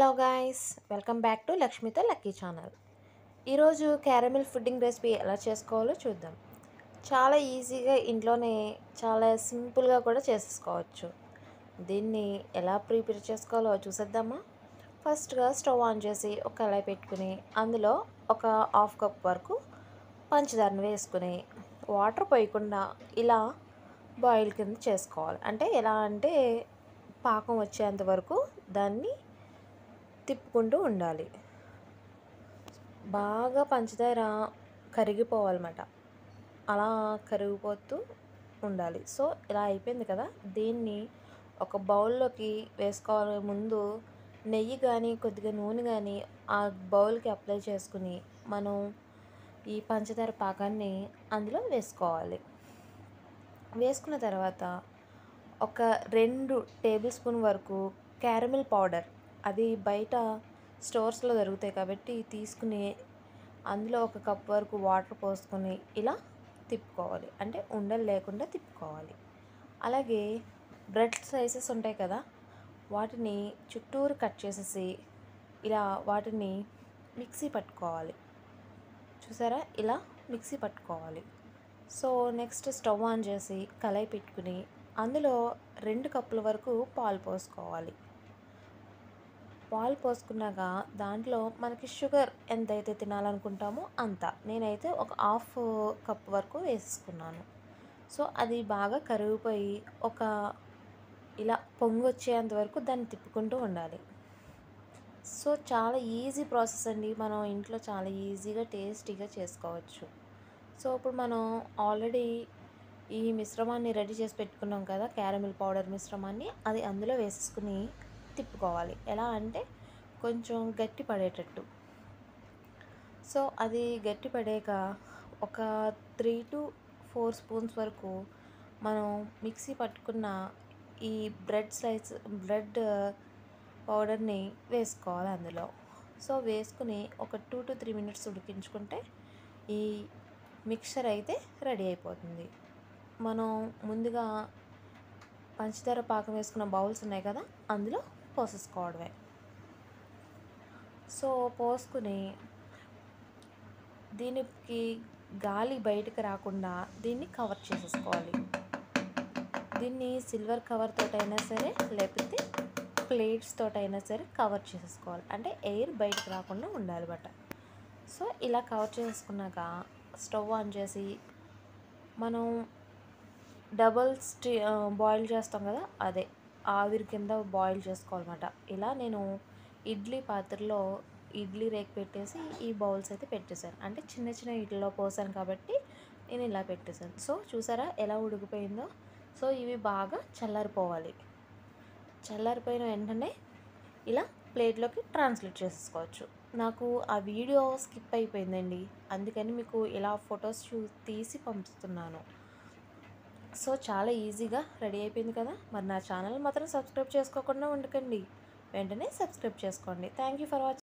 hello guys welcome back to లక్ష్మితో lucky channel ఈరోజు caramel pudding recipe ఎలా చేసుకోవాలో చూద్దాం చాలా ఈజీగా ఇంట్లోనే చాలా సింపుల్గా కూడా చేసేసుకోవచ్చు దీన్ని ఎలా ప్రిపేర్ చేసుకోవాలో చూసేద్దామా ఫస్ట్గా స్టవ్ ఆన్ చేసి ఒక కళాయి పెట్టుకుని అందులో ఒక హాఫ్ కప్ వరకు పంచదారను వేసుకుని వాటర్ పోయకుండా ఇలా బాయిల్ కింద చేసుకోవాలి అంటే ఎలా అంటే పాకం వచ్చేంత వరకు దాన్ని తిప్పుకుంటూ ఉండాలి బాగా పంచదార కరిగిపోవాలన్నమాట అలా కరిగిపోతూ ఉండాలి సో ఇలా అయిపోయింది కదా దీన్ని ఒక బౌల్లోకి వేసుకోవాలి ముందు నెయ్యి కానీ కొద్దిగా నూనె కానీ ఆ బౌల్కి అప్లై చేసుకుని మనం ఈ పంచదార పాకాన్ని అందులో వేసుకోవాలి వేసుకున్న తర్వాత ఒక రెండు టేబుల్ స్పూన్ వరకు క్యారమిల్ పౌడర్ అది బయట స్టోర్స్లో దొరుకుతాయి కాబట్టి తీసుకుని అందులో ఒక కప్ వరకు వాటర్ పోసుకొని ఇలా తిప్పుకోవాలి అంటే ఉండలు లేకుండా తిప్పుకోవాలి అలాగే బ్రెడ్ స్లైసెస్ ఉంటాయి కదా వాటిని చుట్టూరు కట్ చేసేసి ఇలా వాటిని మిక్సీ పట్టుకోవాలి చూసారా ఇలా మిక్సీ పట్టుకోవాలి సో నెక్స్ట్ స్టవ్ ఆన్ చేసి కళాయి పెట్టుకుని అందులో రెండు కప్పుల వరకు పాలు పోసుకోవాలి పాలు పోసుకున్నాక దాంట్లో మనకి షుగర్ ఎంతైతే తినాలనుకుంటామో అంత నేనైతే ఒక హాఫ్ కప్ వరకు వేసుకున్నాను సో అది బాగా కరిగిపోయి ఒక ఇలా పొంగు వచ్చేంత వరకు దాన్ని తిప్పుకుంటూ ఉండాలి సో చాలా ఈజీ ప్రాసెస్ అండి మనం ఇంట్లో చాలా ఈజీగా టేస్టీగా చేసుకోవచ్చు సో ఇప్పుడు మనం ఆల్రెడీ ఈ మిశ్రమాన్ని రెడీ చేసి పెట్టుకున్నాం కదా క్యారమిల్ పౌడర్ మిశ్రమాన్ని అది అందులో వేసేసుకుని తిప్పుకోవాలి ఎలా అంటే కొంచెం గట్టి పడేటట్టు సో అది గట్టి పడాక ఒక త్రీ టు ఫోర్ స్పూన్స్ వరకు మనం మిక్సీ పట్టుకున్న ఈ బ్రెడ్ స్లైస్ బ్రెడ్ పౌడర్ని వేసుకోవాలి అందులో సో వేసుకుని ఒక టూ టు త్రీ మినిట్స్ ఉడికించుకుంటే ఈ మిక్చర్ అయితే రెడీ అయిపోతుంది మనం ముందుగా పంచదార పాకం వేసుకున్న బౌల్స్ ఉన్నాయి కదా అందులో పోసేసుకోవడమే సో పోసుకుని దీనికి గాలి బయటకు రాకుండా దీన్ని కవర్ చేసేసుకోవాలి దీన్ని సిల్వర్ కవర్ తోటైనా సరే లేకపోతే ప్లేట్స్ తోటైనా సరే కవర్ చేసేసుకోవాలి అంటే ఎయిర్ బయటకు రాకుండా ఉండాలి బట్ట సో ఇలా కవర్ చేసుకున్నాక స్టవ్ ఆన్ చేసి మనం డబల్ స్టీ బాయిల్ చేస్తాం కదా అదే ఆవిరి కింద బాయిల్ చేసుకోవాలన్నమాట ఇలా నేను ఇడ్లీ పాత్రలో ఇడ్లీ రేక్ పెట్టేసి ఈ బౌల్స్ అయితే పెట్టేశాను అంటే చిన్న చిన్న ఇడ్లీలో పోసాను కాబట్టి నేను ఇలా పెట్టేశాను సో చూసారా ఎలా ఉడికిపోయిందో సో ఇవి బాగా చల్లారిపోవాలి చల్లారిపోయిన వెంటనే ఇలా ప్లేట్లోకి ట్రాన్స్లేట్ చేసేసుకోవచ్చు నాకు ఆ వీడియో స్కిప్ అయిపోయిందండి అందుకని మీకు ఇలా ఫొటోస్ చూ తీసి పంపిస్తున్నాను సో చాలా ఈజీగా రెడీ అయిపోయింది కదా మరి నా ఛానల్ మాత్రం సబ్స్క్రైబ్ చేసుకోకుండా ఉండకండి వెంటనే సబ్స్క్రైబ్ చేసుకోండి థ్యాంక్ యూ ఫర్ వాచింగ్